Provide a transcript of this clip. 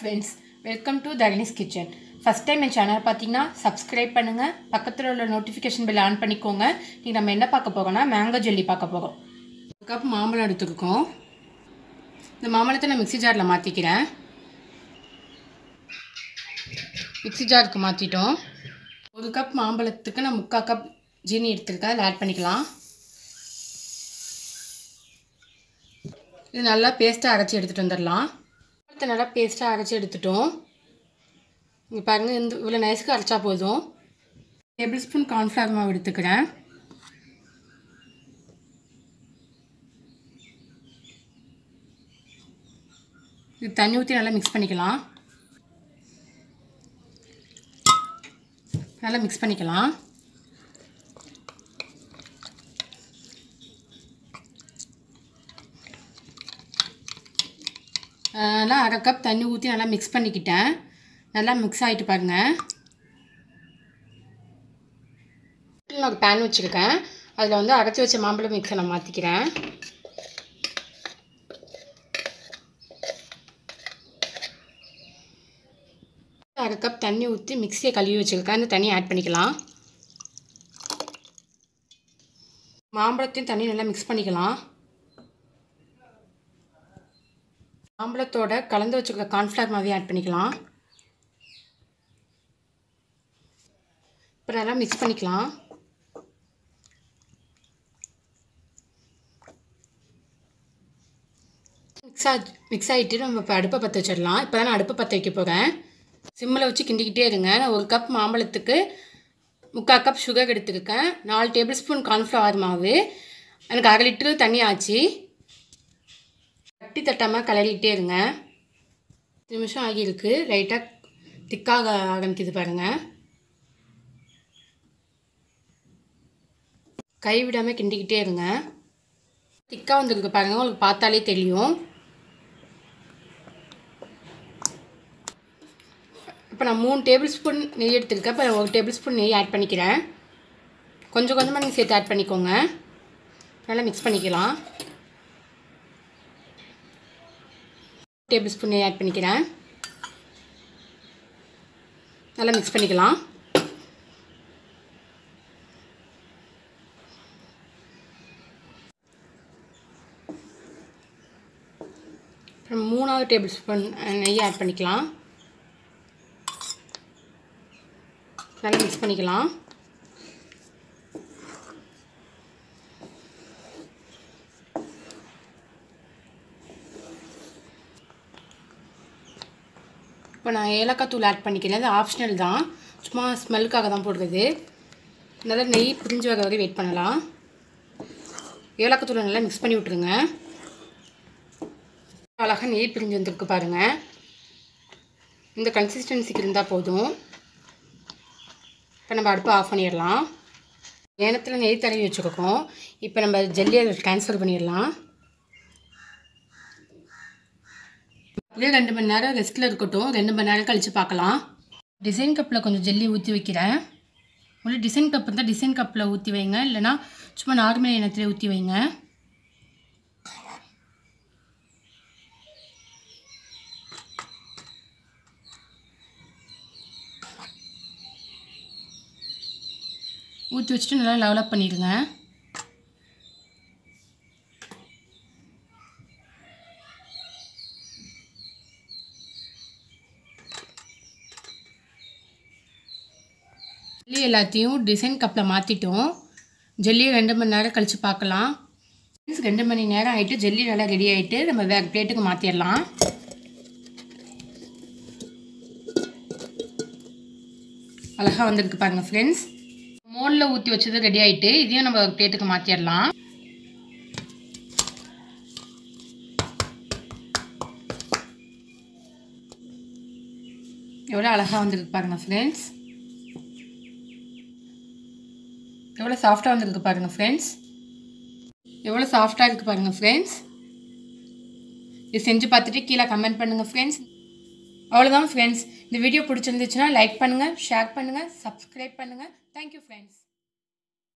friends welcome to Dharani's kitchen first time என் channel பார்த்தீங்கன்னா subscribe பண்ணுங்கள் பக்கத்தில் உள்ள நோட்டிஃபிகேஷன் பில் ஆன் பண்ணிக்கோங்க நீ நம்ம என்ன பார்க்க போகிறோம்னா மேங்கோ ஜெல்லி பார்க்க போகிறோம் ஒரு கப் மாம்பழம் எடுத்துருக்கோம் இந்த மாம்பழத்தை நான் மிக்ஸி ஜாரில் மாற்றிக்கிறேன் மிக்ஸி ஜாருக்கு மாற்றிட்டோம் ஒரு கப் மாம்பழத்துக்கு நான் முக்கால் கப் ஜீனி எடுத்துருக்கேன் அதில் ஆட் பண்ணிக்கலாம் இது நல்லா பேஸ்ட்டாக அரைச்சி எடுத்துகிட்டு வந்துடலாம் பழத்தை நல்லா பேஸ்ட்டாக அரைச்சி எடுத்துட்டோம் இங்கே பாருங்கள் இந்த இவ்வளோ நைஸுக்கு அரைச்சா போதும் டேபிள் ஸ்பூன் கார்ன்ஃப்ளவர் மாவு எடுத்துக்கிறேன் இது தண்ணி ஊற்றி நல்லா மிக்ஸ் பண்ணிக்கலாம் நல்லா மிக்ஸ் பண்ணிக்கலாம் நல்லா அரை கப் தண்ணி ஊற்றி நல்லா மிக்ஸ் பண்ணிக்கிட்டேன் நல்லா மிக்ஸ் ஆகிட்டு பாருங்கள் நான் ஒரு பேன் வச்சுருக்கேன் அதில் வந்து அரைச்சி வச்ச மாம்பழம் மிக்ஸை நான் மாற்றிக்கிறேன் அரை கப் தண்ணி ஊற்றி மிக்ஸியை கழுவி வச்சுருக்கேன் அந்த தண்ணியை ஆட் பண்ணிக்கலாம் மாம்பழத்தையும் தண்ணி நல்லா மிக்ஸ் பண்ணிக்கலாம் மாம்பழத்தோட கலந்து வச்சுருக்க கார்ன்ஃப்ளவர் மாவையும் ஆட் பண்ணிக்கலாம் இப்போ நல்லா மிக்ஸ் பண்ணிக்கலாம் மிக்ஸ் ஆ மிக்ஸ் ஆகிட்டு நம்ம இப்போ அடுப்பை பற்ற வச்சிடலாம் இப்போ தான் நான் அடுப்பை பற்ற வைக்க போகிறேன் சிம்மில் வச்சு கிண்டிக்கிட்டே இருங்க நான் ஒரு கப் மாம்பழத்துக்கு முக்கால் கப் சுகர் எடுத்துருக்கேன் நாலு டேபிள் ஸ்பூன் கார்ன்ஃப்ளவர் மாவு எனக்கு அரை லிட்டரு தண்ணி ஆச்சு தட்டி தட்டாமல் கலரிக்கிட்டே இருங்க நிமிஷம் ஆகியிருக்கு லைட்டாக திக்காக ஆரம்பிக்குது பாருங்கள் கை விடாமல் கிண்டிக்கிட்டே இருங்க திக்காக வந்துருக்கு பாருங்கள் உங்களுக்கு பார்த்தாலே தெரியும் இப்போ நான் மூணு டேபிள் ஸ்பூன் நெய் எடுத்துருக்கேன் இப்போ ஒரு டேபிள் ஸ்பூன் நெய் ஆட் பண்ணிக்கிறேன் கொஞ்சம் கொஞ்சமாக நீங்கள் சேர்த்து ஆட் பண்ணிக்கோங்க நல்லா மிக்ஸ் பண்ணிக்கலாம் டேபிள் ஸ்பூன் நெய் ஆட் பண்ணிக்கிறேன் நல்லா மிக்ஸ் பண்ணிக்கலாம் அப்புறம் மூணாவது டேபிள் ஸ்பூன் நெய் ஆட் பண்ணிக்கலாம் நல்லா மிக்ஸ் பண்ணிக்கலாம் இப்போ நான் ஏலக்காய் தூள் ஆட் பண்ணிக்கிறேன் அது ஆப்ஷனல் தான் சும்மா ஸ்மெல்லுக்காக தான் போடுறது நல்லா நெய் பிரிஞ்சு வர வரை வெயிட் பண்ணலாம் ஏலக்காய் தூளை நல்லா மிக்ஸ் பண்ணி விட்ருங்க அழகாக நெய் பிரிஞ்சு வந்துருக்கு பாருங்கள் இந்த கன்சிஸ்டன்சிக்கு இருந்தால் போதும் இப்போ நம்ம அடுப்பை ஆஃப் பண்ணிடலாம் ஏனத்தில் நெய் தடவி வச்சுருக்கோம் இப்போ நம்ம ஜெல்லியை ட்ரான்ஸ்ஃபர் பண்ணிடலாம் அப்படியே ரெண்டு மணி நேரம் ரெஸ்ட்டில் இருக்கட்டும் ரெண்டு மணி நேரம் கழித்து பார்க்கலாம் டிசைன் கப்பில் கொஞ்சம் ஜெல்லி ஊற்றி வைக்கிறேன் ஒரு டிசைன் கப் இருந்தால் டிசைன் கப்பில் ஊற்றி வைங்க இல்லைனா சும்மா நார்மல் எண்ணத்தில் ஊற்றி வைங்க ஊற்றி வச்சுட்டு நல்லா லெவலப் பண்ணிடுங்க ஜெல்லி எல்லாத்தையும் டிசைன் கப்பில் மாற்றிட்டோம் ஜெல்லியை ரெண்டு மணி நேரம் கழித்து பார்க்கலாம் ரெண்டு மணி நேரம் ஆகிட்டு ஜெல்லி நல்லா ரெடி ஆகிட்டு நம்ம வேறு பிளேட்டுக்கு மாற்றிடலாம் அழகாக வந்திருக்கு பாருங்கள் ஃப்ரெண்ட்ஸ் மோலில் ஊற்றி வச்சது ரெடி ஆகிட்டு இதையும் நம்ம ஒரு பிளேட்டுக்கு மாற்றிடலாம் எவ்வளோ அழகாக வந்திருக்கு பாருங்கள் ஃப்ரெண்ட்ஸ் எவ்வளோ சாஃப்டாக வந்திருக்கு பாருங்கள் ஃப்ரெண்ட்ஸ் எவ்வளோ சாஃப்டாக இருக்குது பாருங்கள் ஃப்ரெண்ட்ஸ் இது செஞ்சு பார்த்துட்டு கீழே கமெண்ட் பண்ணுங்கள் ஃப்ரெண்ட்ஸ் அவ்வளோதான் ஃப்ரெண்ட்ஸ் இந்த வீடியோ பிடிச்சிருந்துச்சுன்னா லைக் பண்ணுங்கள் ஷேர் பண்ணுங்கள் சப்ஸ்கிரைப் பண்ணுங்கள் தேங்க்யூ ஃப்ரெண்ட்ஸ்